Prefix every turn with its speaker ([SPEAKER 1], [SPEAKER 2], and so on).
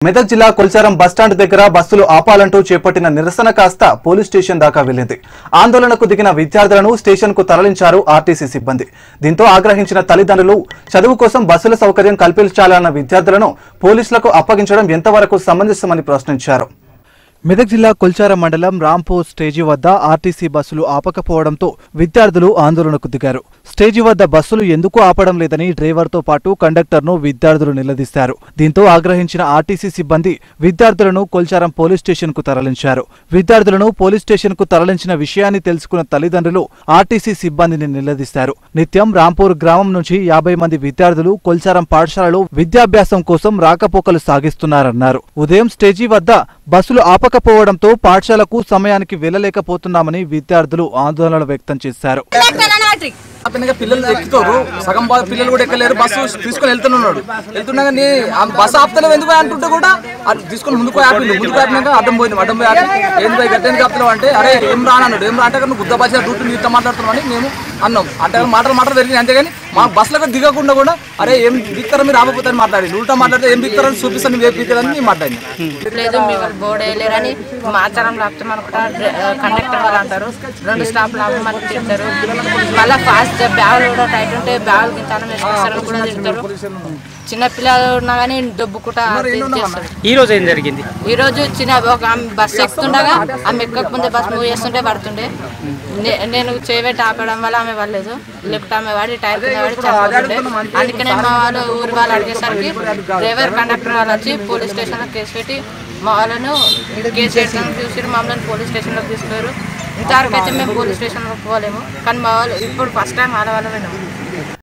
[SPEAKER 1] మెదక్ జిల్లా కొల్చారం బస్టాండ్ దగ్గర బస్సులు ఆపాలంటూ చేపట్టిన నిరసన కాస్త పోలీస్ స్టేషన్ దాకా వెళ్లింది ఆందోళనకు దిగిన విద్యార్థులను స్టేషన్ కు తరలించారు ఆర్టీసీ సిబ్బంది దీంతో ఆగ్రహించిన తల్లిదండ్రులు చదువు కోసం బస్సుల సౌకర్యం కల్పించాలన్న విద్యార్థులను పోలీసులకు అప్పగించడం ఎంతవరకు సమంజసమని ప్రశ్నించారు మెదక్ జిల్లా కొల్చారం మండలం రాంపూర్ స్టేజీ వద్ద ఆర్టీసీ బస్సులు ఆపకపోవడంతో విద్యార్థులు ఆందోళనకు దిగారు స్టేజీ వద్ద బస్సులు ఎందుకు ఆపడం లేదని డ్రైవర్తో పాటు కండక్టర్ను విద్యార్థులు నిలదీశారు దీంతో ఆగ్రహించిన ఆర్టీసీ సిబ్బంది విద్యార్థులను కొల్చారం పోలీస్ స్టేషన్ కు తరలించారు విద్యార్థులను పోలీస్ స్టేషన్ కు తరలించిన విషయాన్ని తెలుసుకున్న తల్లిదండ్రులు ఆర్టీసీ సిబ్బందిని నిలదీశారు నిత్యం రాంపూర్ గ్రామం నుంచి యాభై మంది విద్యార్థులు కొల్చారం పాఠశాలలో విద్యాభ్యాసం కోసం రాకపోకలు సాగిస్తున్నారన్నారు ఉదయం స్టేజీ వద్ద బస్సులు ఆపకపోవడంతో పాఠశాలకు సమయానికి వెళ్లలేకపోతున్నామని విద్యార్థులు ఆందోళన వ్యక్తం చేశారు
[SPEAKER 2] అతనిగా పిల్లలు ఎక్కుతారు సగం బా- పిల్లలు కూడా ఎక్కలేరు బస్సు తీసుకొని వెళ్తున్నాడు వెళ్తున్నా కానీ ఆ బస్సు ఆపుతలేవు ఎందుకు అంటుంటే కూడా అది తీసుకొని ముందుకు ఆపిండు ముందుకు ఆపినాక అడ్డం పోయింది అడ్డం పోయి ఆపి ఏంది బై గట్టేందుకు ఆపుతున్నావు అంటే అరే ఏం రాను అన్నాడు ఏం రా అంటే నువ్వు గుద్ద బస్సు రూట్ నీతో మాట్లాడుతున్నామని మేము అన్నాం అంటే మాటలు మాటలు జరిగింది అంతేగాని మా బస్సులకు దిగకుండా కూడా అరే ఏం దిగుతారో మీరు ఆపపోతారని మాట్లాడి ఉల్టా మాట్లాడితే ఏం దిగుతారని చూపిస్తాను నువ్వు ఏం దిగుతారని మేము మాట్లాడినాం
[SPEAKER 3] లేదు మీ వాళ్ళు బోర్డు వేయలేరని మాచారం లాపుతాం అనుకుంటా కండక్టర్ వాళ్ళు అంటారు రెండు స్టాప్ లాభమని తింటారు మళ్ళీ ఫాస్ట్ బ్యాగులు కూడా టైట్ ఉంటే బ్యాగులు గింతాను వేసుకొస్తారని కూడా తింటారు చిన్న పిల్లలు ఉన్నా కానీ దొబ్బుకుంటా చేస్తారు
[SPEAKER 4] ఈ రోజు ఏం జరిగింది
[SPEAKER 3] ఈ రోజు చిన్న ఒక ఆమె బస్సు ఎక్కుతుండగా ఆమె ఎక్కక ముందే బస్సు మూవ్ చేస్తుంటే పడుతుండే నే- నేను చేయబెట్టి ఆపడం వల్ల ఆమె పడలేదు లేకపోతే ఆమె వాడి టైర్ కింద పడి చనిపోతుండే అందుకనే మా వాళ్ళు ఊరి వాళ్ళు అడిగేసరికి డ్రైవర్ కండక్టర్ వాళ్ళు వచ్చి పోలీస్ స్టేషన్లో కేసు పెట్టి మా వాళ్ళను కేసు పెట్టడానికి చూసి మమ్మల్ని పోలీస్ స్టేషన్లోకి తీసుకుపోయారు ఇంతవరకు అయితే మేము పోలీస్ స్టేషన్లోకి పోలేము కానీ మా వాళ్ళు ఇప్పుడు ఫస్ట్ టైం ఆడవాళ్ళ